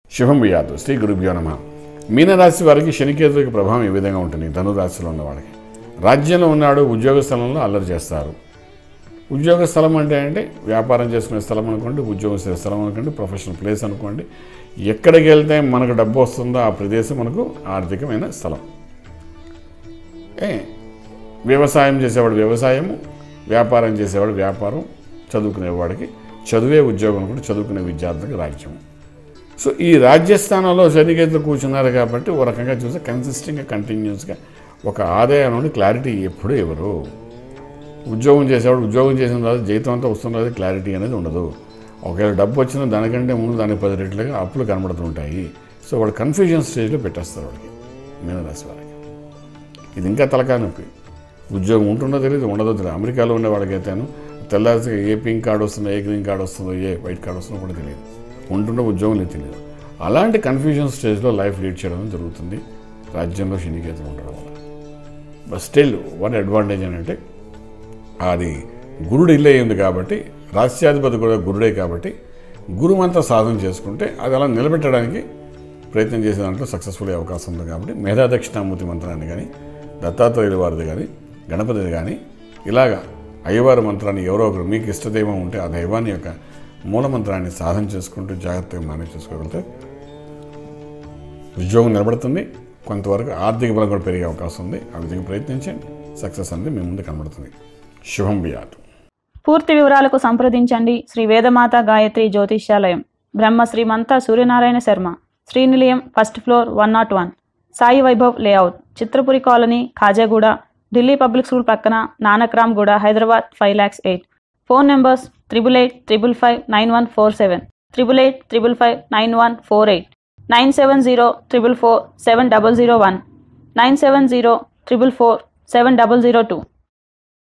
శుభం వ్యాధు శ్రీ గురుభ్యో నమ మీనరాశి వారికి శనికేతుడికి ప్రభావం ఈ విధంగా ఉంటుంది ధనురాశిలో ఉన్న వాళ్ళకి రాజ్యంలో ఉన్నాడు ఉద్యోగ స్థలంలో అల్లరి చేస్తారు ఉద్యోగ స్థలం అంటే అంటే వ్యాపారం చేసుకునే స్థలం అనుకోండి ఉద్యోగం చేసే స్థలం అనుకోండి ప్రొఫెషనల్ ప్లేస్ అనుకోండి ఎక్కడికి వెళ్తే మనకు డబ్బు వస్తుందో ఆ ప్రదేశం మనకు ఆర్థికమైన స్థలం ఏ వ్యవసాయం చేసేవాడు వ్యవసాయము వ్యాపారం చేసేవాడు వ్యాపారం చదువుకునేవాడికి చదువే ఉద్యోగం కూడా చదువుకునే విద్యార్థికి రాజ్యం సో ఈ రాజ్యస్థానంలో శనికేతులు కూర్చున్నారు కాబట్టి ఒక రకంగా చూస్తే కన్సిస్టెంట్గా కంటిన్యూస్గా ఒక ఆదాయం నుండి క్లారిటీ ఎప్పుడూ ఇవ్వరు ఉద్యోగం చేసేవాడు ఉద్యోగం చేసిన తర్వాత జీతం అంతా వస్తున్నది క్లారిటీ అనేది ఉండదు ఒకవేళ డబ్బు వచ్చినా దానికంటే ముందు దానికి పది రెట్లుగా అప్పులు కనబడుతుంటాయి సో వాడు కన్ఫ్యూజన్ స్టేజ్లో పెట్టేస్తారు వాడికి మీనరాశి వారికి ఇది ఇంకా తలకాయ నొప్పి ఉద్యోగం ఉంటుందో తెలియదు ఉండదో తెలియదు అమెరికాలో ఉండే వాళ్ళకైతేను తెల్లారి ఏ పింక్ కార్డు వస్తుందో ఏ గ్రీన్ కార్డు వస్తుందో ఏ వైట్ కార్డు వస్తుందో కూడా తెలియదు ఉంటుందో ఉద్యోగం లేదు తెలియదు అలాంటి కన్ఫ్యూజన్ స్టేజ్లో లైఫ్ లీడ్ చేయడం జరుగుతుంది రాజ్యంలో శనికేతం ఉండడం వల్ల బట్ స్టిల్ వాట్ అడ్వాంటేజ్ అని అంటే అది గురుడు ఇల్లే ఉంది కాబట్టి రాష్ట్రాధిపతి కూడా గురుడే కాబట్టి గురుమంతా సాధన చేసుకుంటే అది అలా నిలబెట్టడానికి ప్రయత్నం చేసే దాంట్లో సక్సెస్ఫుల్ అయ్యే అవకాశం ఉంది కాబట్టి మేధా దక్షిణామూర్తి మంత్రాన్ని కానీ దత్తాత్రేయుల వారిది కానీ గణపతిది కానీ ఇలాగా అయ్యవారి మంత్రాన్ని ఎవరో ఒకరు మీకు ఇష్టదైవం ఉంటే ఆ దైవాన్ని యొక్క మూల మంత్రాన్ని సాధన చేసుకుంటూ జాగ్రత్తగా మేనేజ్ చేసుకోగలిగితే ఉద్యోగం నిలబడుతుంది కొంతవరకు ఆర్థిక బలం కూడా పెరిగే అవకాశం ఉంది ఆ విధంగా ప్రయత్నించండి సక్సెస్ అనేది మీ ముందు కనబడుతుంది శుభం బియాటు పూర్తి వివరాలకు సంప్రదించండి Shri Vedamata Gayatri Jyotishyalayam Brahma Shrimanta Suryanarayana Sharma Srinilayam first floor one nought one Sai Vaibhav layout Chitrapuri colony Khajaguda Delhi public school పక్కన Nanakramguda Hyderabad five lakhs eight phone numbers triple eight triple five nine one four seven triple eight triple five nine one four eight nine seven zero triple four seven double zero one nine seven zero triple four seven double zero two